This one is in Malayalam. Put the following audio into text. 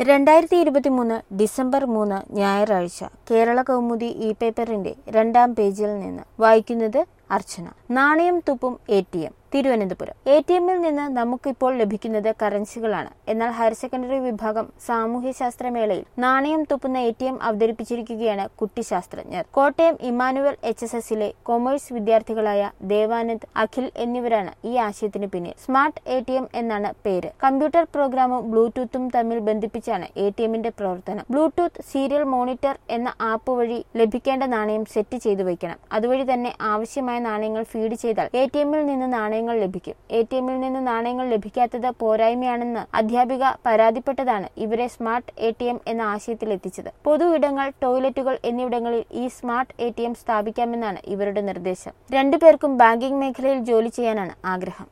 രണ്ടായിരത്തി ഇരുപത്തിമൂന്ന് ഡിസംബർ മൂന്ന് ഞായറാഴ്ച കേരള കൗമുദി ഇ പേപ്പറിന്റെ രണ്ടാം പേജിൽ നിന്ന് വായിക്കുന്നത് അർച്ചന നാണയം തുപ്പും A T M Thiruvananthapuram A T എമ്മിൽ നിന്ന് നമുക്കിപ്പോൾ ലഭിക്കുന്നത് കറൻസികളാണ് എന്നാൽ ഹയർ സെക്കൻഡറി വിഭാഗം സാമൂഹ്യശാസ്ത്ര മേളയിൽ നാണയം തുപ്പുന്ന എ ടി എം അവതരിപ്പിച്ചിരിക്കുകയാണ് കുട്ടിശാസ്ത്രജ്ഞർ കോട്ടയം ഇമാനുവൽ എച്ച് എസ് എസിലെ കൊമേഴ്സ് വിദ്യാർത്ഥികളായ ദേവാനന്ദ് അഖിൽ എന്നിവരാണ് ഈ ആശയത്തിന് പിന്നിൽ സ്മാർട്ട് എ ടി എം എന്നാണ് പേര് കമ്പ്യൂട്ടർ പ്രോഗ്രാമും ബ്ലൂടൂത്തും തമ്മിൽ ബന്ധിപ്പിച്ചാണ് എ ടി എമ്മിന്റെ പ്രവർത്തനം ബ്ലൂടൂത്ത് സീരിയൽ മോണിറ്റർ എന്ന ആപ്പ് വഴി ലഭിക്കേണ്ട നാണയം സെറ്റ് ചെയ്തു വയ്ക്കണം അതുവഴി തന്നെ ആവശ്യമായ നാണയങ്ങൾ ഫീഡ് ചെയ്താൽ എ ടി എമ്മിൽ നിന്ന് നാണയങ്ങൾ ലഭിക്കും എ ടി എമ്മിൽ നിന്ന് നാണയങ്ങൾ ലഭിക്കാത്തത് പോരായ്മയാണെന്ന് അധ്യാപിക പരാതിപ്പെട്ടതാണ് ഇവരെ സ്മാർട്ട് എ ടി എം എന്ന ആശയത്തിൽ എത്തിച്ചത് പൊതു ഇടങ്ങൾ ടോയ്ലറ്റുകൾ എന്നിവിടങ്ങളിൽ ഈ സ്മാർട്ട് എ ടി എം സ്ഥാപിക്കാമെന്നാണ് ഇവരുടെ നിർദ്ദേശം രണ്ടുപേർക്കും ബാങ്കിംഗ് മേഖലയിൽ ജോലി ചെയ്യാനാണ് ആഗ്രഹം